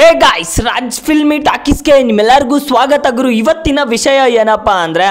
ಹೇ guys Raj filmy ಟಾಕೀಸ್ಗೆ ನಿಮ್ಮೆಲ್ಲರಿಗೂ ಸ್ವಾಗತ ಗುರು ಇವತ್ತಿನ ವಿಷಯ ಏನಪ್ಪ ಅಂದರೆ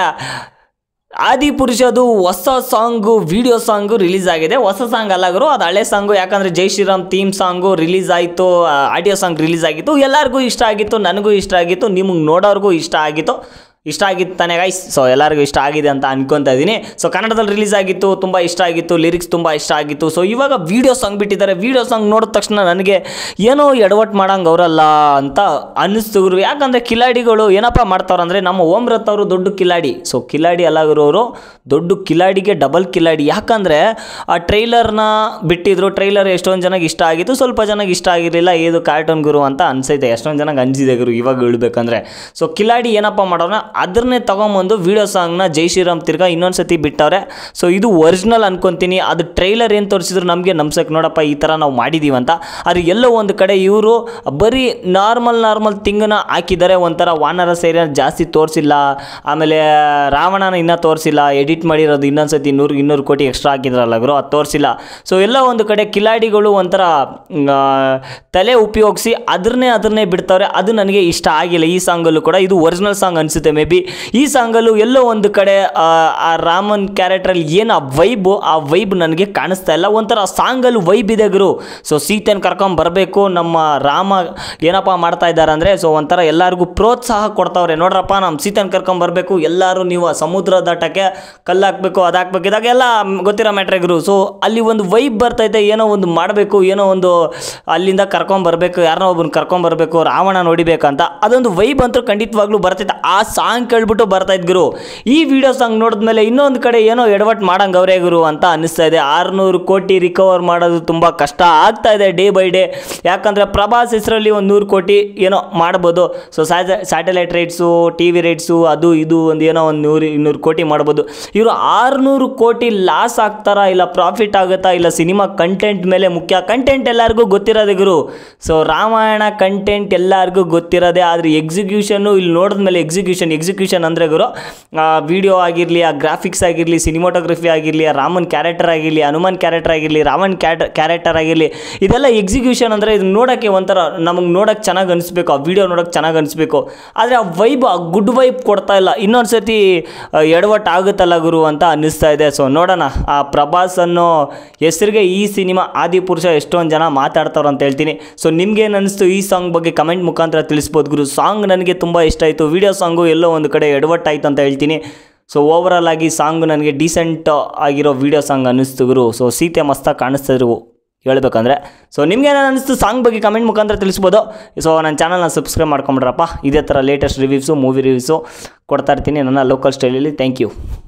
ಆದಿಪುರುಷದು ಹೊಸ ಸಾಂಗು ವಿಡಿಯೋ ಸಾಂಗು ರಿಲೀಸ್ ಆಗಿದೆ ಹೊಸ ಸಾಂಗ್ ಅಲ್ಲ ಗುರು ಅದು ಹಳೆ ಸಾಂಗು ಯಾಕಂದರೆ Jai Shriram theme song release ಆಯಿತು ಆಡಿಯೋ ಸಾಂಗ್ ರಿಲೀಸ್ ಆಗಿತ್ತು ಎಲ್ಲರಿಗೂ ಇಷ್ಟ ಆಗಿತ್ತು ನನಗೂ ಇಷ್ಟ ಆಗಿತ್ತು ನಿಮಗೆ ನೋಡೋರ್ಗೂ ಇಷ್ಟ ಆಗಿತ್ತು ಇಷ್ಟ ಆಗಿತ್ತು ತಾನೇ ಗೈಸ್ ಸೊ ಎಲ್ಲರಿಗೂ ಇಷ್ಟ ಆಗಿದೆ ಅಂತ ಅನ್ಕೊತಾ ಇದ್ದೀನಿ ಸೊ ಕನ್ನಡದಲ್ಲಿ ರಿಲೀಸ್ ಆಗಿತ್ತು ತುಂಬ ಇಷ್ಟ ಆಗಿತ್ತು ಲಿರಿಕ್ಸ್ ತುಂಬ ಇಷ್ಟ ಆಗಿತ್ತು ಸೊ ಇವಾಗ ವೀಡಿಯೋ ಸಾಂಗ್ ಬಿಟ್ಟಿದ್ದಾರೆ ವೀಡಿಯೋ ಸಾಂಗ್ ನೋಡಿದ ತಕ್ಷಣ ನನಗೆ ಏನೋ ಎಡವಟ್ಟು ಮಾಡಂಗೆ ಅವರಲ್ಲ ಅಂತ ಅನ್ನಿಸ್ತು ಗುರು ಯಾಕಂದರೆ ಕಿಲಾಡಿಗಳು ಏನಪ್ಪ ಮಾಡ್ತಾರಂದರೆ ನಮ್ಮ ಓಮ್ ರತ್ ಅವರು ದೊಡ್ಡ ಕಿಲಾಡಿ ಸೊ ಕಿಲಾಡಿ ಅಲ್ಲ ಗುರು ಅವರು ದೊಡ್ಡ ಕಿಲಾಡಿಗೆ ಡಬಲ್ ಕಿಲಾಡಿ ಯಾಕಂದರೆ ಆ ಟ್ರೈಲರ್ನ ಬಿಟ್ಟಿದ್ರು ಟ್ರೈಲರ್ ಎಷ್ಟೊಂದು ಜನಕ್ಕೆ ಇಷ್ಟ ಆಗಿತ್ತು ಸ್ವಲ್ಪ ಜನಕ್ಕೆ ಇಷ್ಟ ಆಗಿರಲಿಲ್ಲ ಇದು ಕಾರ್ಟೂನ್ ಗುರು ಅಂತ ಅನ್ಸೈತೆ ಎಷ್ಟೊಂದು ಜನಕ್ಕೆ ಅನ್ಸಿದೆ ಗುರು ಇವಾಗ ಹೇಳ್ಬೇಕಂದ್ರೆ ಸೊ ಕಿಲಾಡಿ ಏನಪ್ಪ ಮಾಡೋಣ ಅದನ್ನೇ ತೊಗೊಂಬಂದು ವೀಡಿಯೋ ಸಾಂಗ್ನ ಜೈ ಶ್ರೀರಾಮ್ ತಿರ್ಗಾ ಇನ್ನೊಂದು ಸತಿ ಬಿಟ್ಟವ್ರೆ ಸೊ ಇದು ಒರಿಜಿನಲ್ ಅನ್ಕೊತೀನಿ ಅದು ಟ್ರೈಲರ್ ಏನು ತೋರಿಸಿದ್ರು ನಮಗೆ ನಮ್ಸಕ್ಕೆ ನೋಡಪ್ಪ ಈ ಥರ ನಾವು ಮಾಡಿದ್ದೀವಿ ಅಂತ ಅದು ಎಲ್ಲೋ ಒಂದು ಕಡೆ ಇವರು ಬರೀ ನಾರ್ಮಲ್ ನಾರ್ಮಲ್ ತಿಂಗನ ಹಾಕಿದ್ದಾರೆ ಒಂಥರ ವಾನರ ಸೇರಿ ಜಾಸ್ತಿ ತೋರಿಸಿಲ್ಲ ಆಮೇಲೆ ರಾವಣನ ಇನ್ನೂ ತೋರಿಸಿಲ್ಲ ಎಡಿಟ್ ಮಾಡಿರೋದು ಇನ್ನೊಂದು ಸತಿ ನೂರು ಇನ್ನೂರು ಕೋಟಿ ಎಕ್ಸ್ಟ್ರಾ ಹಾಕಿದ್ರಲ್ಲ ಗುರು ಅದು ತೋರಿಸಿಲ್ಲ ಸೊ ಎಲ್ಲ ಒಂದು ಕಡೆ ಕಿಲಾಡಿಗಳು ಒಂಥರ ಆ, ತಲೆ ಉಪಯೋಗಿಸಿ ಅದನ್ನೇ ಅದನ್ನೇ ಬಿಡ್ತಾರೆ ಅದು ನನಗೆ ಇಷ್ಟ ಆಗಿಲ್ಲ ಈ ಸಾಂಗಲ್ಲೂ ಕೂಡ ಇದು ಒರಿಜಿನಲ್ ಸಾಂಗ್ ಅನಿಸುತ್ತೆ ಮೇ ಬಿ ಈ ಸಾಂಗಲ್ಲೂ ಎಲ್ಲೋ ಒಂದು ಕಡೆ ಆ, ಆ ರಾಮನ್ ಕ್ಯಾರೆಕ್ಟ್ರಲ್ಲಿ ಏನು ಆ ವೈಬು ಆ ವೈಬ್ ನನಗೆ ಕಾಣಿಸ್ತಾ ಇಲ್ಲ ಒಂಥರ ಸಾಂಗಲ್ಲಿ ವೈಬ್ ಇದೆ ಗುರು ಸೊ ಸೀತೆನ ಕರ್ಕೊಂಡ್ ಬರಬೇಕು ನಮ್ಮ ರಾಮ ಏನಪ್ಪ ಮಾಡ್ತಾ ಇದ್ದಾರೆ ಅಂದರೆ ಸೊ ಒಂಥರ ಎಲ್ಲರಿಗೂ ಪ್ರೋತ್ಸಾಹ ಕೊಡ್ತಾವ್ರೆ ನೋಡ್ರಪ್ಪ ನಮ್ಮ ಸೀತೆನ ಕರ್ಕೊಂಡ್ ಬರಬೇಕು ಎಲ್ಲರೂ ನೀವು ಆ ಸಮುದ್ರ ದಾಟಕ್ಕೆ ಕಲ್ಲು ಹಾಕ್ಬೇಕು ಅದು ಹಾಕ್ಬೇಕು ಇದಾಗೆಲ್ಲ ಗೊತ್ತಿರೋ ಮ್ಯಾಟ್ರೆ ಗುರು ಸೊ ಅಲ್ಲಿ ಒಂದು ವೈಬ್ ಬರ್ತೈತೆ ಏನೋ ಒಂದು ಮಾಡಬೇಕು ಏನೋ ಒಂದು ಅಲ್ಲಿಂದ ಕರ್ಕೊಂಡ್ ಬರಬೇಕು ಯಾರನ್ನೋ ಒಬ್ಬನ ಕರ್ಕೊಂಡ್ ಬರಬೇಕು ರಾವಣ ನೋಡಿಬೇಕಂತ ಅದೊಂದು ವೈಬ್ ಅಂತೂ ಖಂಡಿತವಾಗ್ಲೂ ಬರ್ತೈತೆ ಆ ಸಾಂಗ್ ಕೇಳ್ಬಿಟ್ಟು ಬರ್ತಾಯಿದ್ ಗುರು ಈ ವಿಡಿಯೋ ಸಾಂಗ್ ನೋಡಿದ್ಮೇಲೆ ಇನ್ನೊಂದು ಕಡೆ ಏನೋ ಎಡವಟ್ ಮಾಡಂಗೆ ಅವರೇ ಗುರು ಅಂತ ಅನ್ನಿಸ್ತಾ ಇದೆ ಆರುನೂರು ಕೋಟಿ ರಿಕವರ್ ಮಾಡೋದು ತುಂಬ ಕಷ್ಟ ಆಗ್ತಾ ಇದೆ ಡೇ ಬೈ ಡೇ ಯಾಕಂದರೆ ಪ್ರಭಾಸ್ ಹೆಸರಲ್ಲಿ ಒಂದು ನೂರು ಕೋಟಿ ಏನೋ ಮಾಡ್ಬೋದು so satellite rights T V rights ಅದು ಇದು ಒಂದು ಏನೋ ಒಂದು ನೂರು ಇನ್ನೂರು ಕೋಟಿ ಮಾಡ್ಬೋದು ಇವರು ಆರುನೂರು ಕೋಟಿ ಲಾಸ್ ಆಗ್ತಾರಾ ಇಲ್ಲ ಪ್ರಾಫಿಟ್ ಆಗುತ್ತಾ ಇಲ್ಲ ಸಿನಿಮಾ ಕಂಟೆಂಟ್ ಮೇಲೆ ಮುಖ್ಯ ಕಂಟೆಂಟ್ ಎಲ್ಲರಿಗೂ ಗೊತ್ತಿರೋದೇ ಗುರು ಸೊ ರಾಮಾಯಣ ಕಂಟೆಂಟ್ ಎಲ್ಲರಿಗೂ ಗೊತ್ತಿರೋದೇ ಆದರೆ ಎಕ್ಸಿಕ್ಯೂಷನ್ನು ಇಲ್ಲಿ ನೋಡಿದ್ಮೇಲೆ ಎಕ್ಸಿಕ್ಯೂಷನ್ ಎಕ್ಸಿಕ್ಯೂಷನ್ ಅಂದರೆ ಗುರು ವಿಡಿಯೋ ಆಗಿರಲಿ ಆ ಗ್ರಾಫಿಕ್ಸ್ ಆಗಿರಲಿ ಸಿನಿಮಾಟೋಗ್ರಫಿ ಆಗಿರಲಿ ಆ ರಾಮನ್ ಕ್ಯಾರೆಕ್ಟರ್ ಆಗಿರಲಿ ಹನುಮಾನ್ ಕ್ಯಾರೆಕ್ಟರ್ ಆಗಿರಲಿ ರಾವಣ್ ಕ್ಯಾರೆಕ್ಟರ್ ಆಗಿರಲಿ ಇದೆಲ್ಲ ಎಕ್ಸಿಕ್ಯೂಷನ್ ಅಂದರೆ ಇದು ನೋಡೋಕ್ಕೆ ಒಂಥರ ನಮಗೆ ನೋಡೋಕ್ಕೆ ಚೆನ್ನಾಗಿ ಅನಿಸ್ಬೇಕು ಆ ವಿಡಿಯೋ ನೋಡೋಕ್ಕೆ ಚೆನ್ನಾಗಿ ಅನಿಸ್ಬೇಕು ಆದರೆ ಆ ವೈಬ್ ಆ ಗುಡ್ ವೈಬ್ ಕೊಡ್ತಾ ಇಲ್ಲ ಇನ್ನೊಂದು ಸತಿ ಆ, ಎಡವಟ್ಟು ಆಗುತ್ತಲ್ಲ ಗುರು ಅಂತ ಅನ್ನಿಸ್ತಾ ಇದೆ ಸೊ ನೋಡೋಣ ಆ ಪ್ರಭಾಸ್ ಅನ್ನೋ ಹೆಸರಿಗೆ ಈ ಸಿನಿಮಾ ಆದಿಪುರುಷ ಎಷ್ಟೊಂದು ಜನ ಮಾತಾಡ್ತಾವ್ರು ಅಂತ ಹೇಳ್ತೀನಿ ಸೊ ನಿಮ್ಗೇನು ಅನಿಸ್ತು ಈ ಸಾಂಗ್ ಬಗ್ಗೆ ಕಮೆಂಟ್ ಮುಖಾಂತರ ತಿಳಿಸ್ಬೋದು ಗುರು ಸಾಂಗ್ ನನಗೆ ತುಂಬ ಇಷ್ಟ ಆಯಿತು ವಿಡಿಯೋ ಸಾಂಗು ಎಲ್ಲೋ ಒಂದು ಕಡೆ ಎಡವಟ್ಟಾಯ್ತು ಅಂತ ಹೇಳ್ತೀನಿ ಸೊ ಓವರಾಲ್ ಆಗಿ ಸಾಂಗ್ ನನಗೆ ಡೀಸೆಂಟ್ ಆಗಿರೋ ವಿಡಿಯೋ ಸಾಂಗ್ ಅನ್ನಿಸ್ತು ಗುರು ಸೊ ಸೀತೆ ಮಸ್ತಾಗಿ ಕಾಣಿಸ್ತಿದ್ರು ಹೇಳ್ಬೇಕಂದ್ರೆ ಸೊ ನಿಮ್ಗೇನು ಅನಿಸ್ತು ಸಾಂಗ್ ಬಗ್ಗೆ ಕಮೆಂಟ್ ಮುಖಾಂತರ ತಿಳಿಸ್ಬೋದು ಸೊ ನನ್ನ ಚಾನಲ್ನ ಸಬ್ಸ್ಕ್ರೈಬ್ ಮಾಡ್ಕೊಂಬಿಡ್ರಪ್ಪ ಇದೇ ಥರ ಲೇಟೆಸ್ಟ್ ರಿವ್ಯೂಸು ಮೂವಿ ರಿವ್ಯೂಸು ಕೊಡ್ತಾ ಇರ್ತೀನಿ ನನ್ನ ಲೋಕಲ್ ಸ್ಟೈಲಲ್ಲಿ ಥ್ಯಾಂಕ್ ಯು